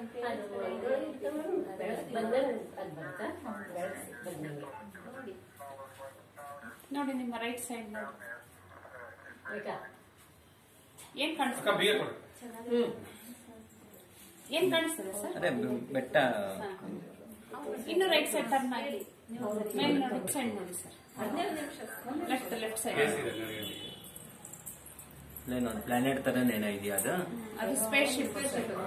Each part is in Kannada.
ನೋಡಿ ನಿಮ್ಮ ರೈಟ್ ಸೈಡ್ ನೋಡಿ ಏನ್ ಅಕ್ಕ ಕಾಣಿಸ್ತದೆ ಬೀಗ ಕೊಡು ಏನ್ ಕಾಣಿಸ್ತದೆ ಸರ್ ಅದೇ ಬೆಟ್ಟ ಇನ್ನು ರೈಟ್ ಸೈಡ್ ಟರ್ನ್ ಆಗಿ ಮೇಲೆ ನೋಡಿ ಸೈಡ್ ನೋಡಿ sir left left side case ಇದೆ ನನಗೆ. ಏನೋ ಪ್ಲಾನೆಟ್ ತರನೇನೋ ಇದೆಯಾ ಅದು ಅದು ಸ್ಪೇಸ್ ಶಿಪ್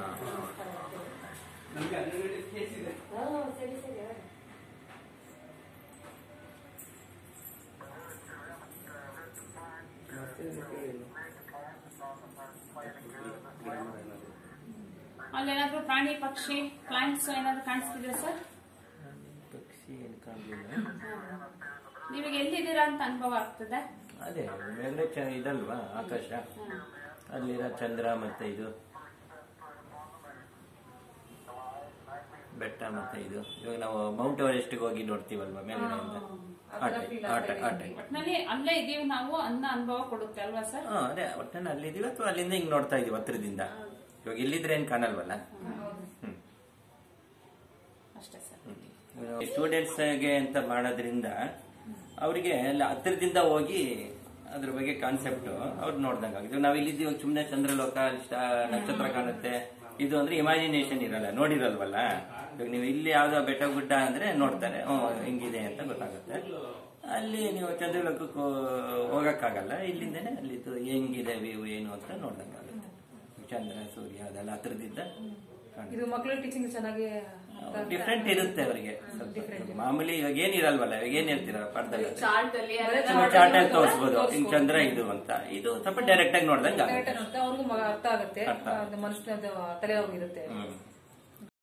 ಅಲ್ಲೇನಾದ್ರೂ ಪ್ರಾಣಿ ಪಕ್ಷಿ ಪ್ಲಾಂಟ್ಸ್ ಏನಾದ್ರು ಕಾಣಿಸ್ತಿದೆ ಸರ್ ಪಕ್ಷಿ ಏನು ಕಾಣಲಿಲ್ಲ ನಿಮಗೆ ಎಲ್ಲಿದ್ದೀರಾ ಅಂತ ಅನುಭವ ಆಗ್ತದೆ ಅದೇ ಮೇಲೆ ಚ ಇದಲ್ವಾ ಆಕಾಶ ಅಲ್ಲಿರೋ ಚಂದ್ರ ಮತ್ತೆ ಇದು ಬೆಟ್ಟ ಮತ್ತೆ ಇದು ಇವಾಗ ನಾವು ಮೌಂಟ್ ಎವರೆಸ್ಟ್ಗೆ ಹೋಗಿ ನೋಡ್ತೀವಲ್ವಾ ಮೇಲ್ಗಡೆಯಿಂದ ಆ ಟೈಪ್ ಆ ಟೈಪ್ ಆ ಟೈಪ್ ಒಟ್ನಲ್ಲಿ ಅಲ್ಲೇ ಇದೀವಿ ನಾವು ಅನ್ನ ಅನುಭವ ಕೊಡುತ್ತೆ ಅಲ್ವಾ ಸರ್ ಹಾ ಅದೇ ಒಟ್ಟಲ್ಲಿ ಅಲ್ಲಿದ್ದೀವಿ ಅಥವಾ ಅಲ್ಲಿಂದ ಹಿಂಗ್ ನೋಡ್ತಾ ಇದೀವಿ ಹತ್ರದಿಂದ ಇವಾಗ ಇಲ್ಲಿದ್ರೆ ಏನ್ ಕಾಣಲ್ವಲ್ಲ ಹ್ಮ್ ಅಷ್ಟೇ ಸರ್ ಸ್ಟೂಡೆಂಟ್ಸ್ಗೆ ಅಂತ ಮಾಡೋದ್ರಿಂದ ಅವರಿಗೆ ಅಲ್ಲಿ ಹತ್ತಿರದಿಂದ ಹೋಗಿ ಅದ್ರ ಬಗ್ಗೆ ಕಾನ್ಸೆಪ್ಟ್ ಅವ್ರು ನೋಡ್ದಂಗ ಆಗಿದೆ ನಾವು ಇಲ್ಲಿದ್ದೀವಿ ಸುಮ್ಮನೆ ಚಂದ್ರಲೋಕ ಅಲ್ಲಿ ಸ್ಟಾ- ನಕ್ಷತ್ರ ಕಾಣುತ್ತೆ ಇದು ಅಂದ್ರೆ ಇಮ್ಯಾಜಿನೇಷನ್ ಇರಲ್ಲ ನೋಡಿರಲ್ವಲ್ಲ ಇವಾಗ ನೀವು ಇಲ್ಲಿ ಯಾವ್ದೋ ಬೆಟ್ಟ ಗುಡ್ಡ ಅಂದ್ರೆ ನೋಡ್ತಾರೆ ಹ್ಮ್, ಹಿಂಗಿದೆ ಅಂತ ಗೊತ್ತಾಗುತ್ತೆ ಅಲ್ಲಿ ನೀವು ಚಂದ್ರಲೋಕಕ್ಕೆ ಹೋಗಕ್ಕಾಗಲ್ಲ ಇಲ್ಲಿಂದನೇ ಅಲ್ಲಿದ್ದು ಹೆಂಗಿದೆ ವ್ಯೂ ಏನು ಅಂತ ನೋಡ್ದಂಗಾಗುತ್ತೆ ಚಂದ್ರ ಸೂರ್ಯ ಅದೆಲ್ಲ ಹತ್ರದಿಂದ ಕಾಣುತ್ತೆ ಇದು ಮಕ್ಕಳು ಟೀಚಿಂಗ್ ಚೆನ್ನಾಗಿ ಡಿಫ್ರೆಂಟ್ ಇರುತ್ತೆ ಅವರಿಗೆ ಮಾಮೂಲಿ ಇವಾಗ ಏನಿರಲ್ವಲ್ಲ ಇವಾಗ ಏನ್ ಹೇಳ್ತೀರ ಪಾಠದಲ್ಲಿ ಚಾರ್ಟ್ ಅಲ್ಲಿ ಚಾರ್ಟ್ ಅಲ್ಲಿ ತೋರಿಸ್ಬೋದು ಹಿಂಗ್ ಚಂದ್ರ ಇದು ಅಂತ ಇದು ಸ್ವಲ್ಪ ಡೈರೆಕ್ಟ್ ಆಗಿ ನೋಡ್ದಂಗ ಕರೆಕ್ಟ್ ಅಂತ ಅವ್ರಿಗೂ ಮ- ಅರ್ಥ ಆಗುತ್ತೆ ಅರ್ಥ ಆಗುತ್ತೆ. ಮನಸ್ಸಿನ ತಲೆ ಹೋಗಿರುತ್ತೆ ಹ್ಮ್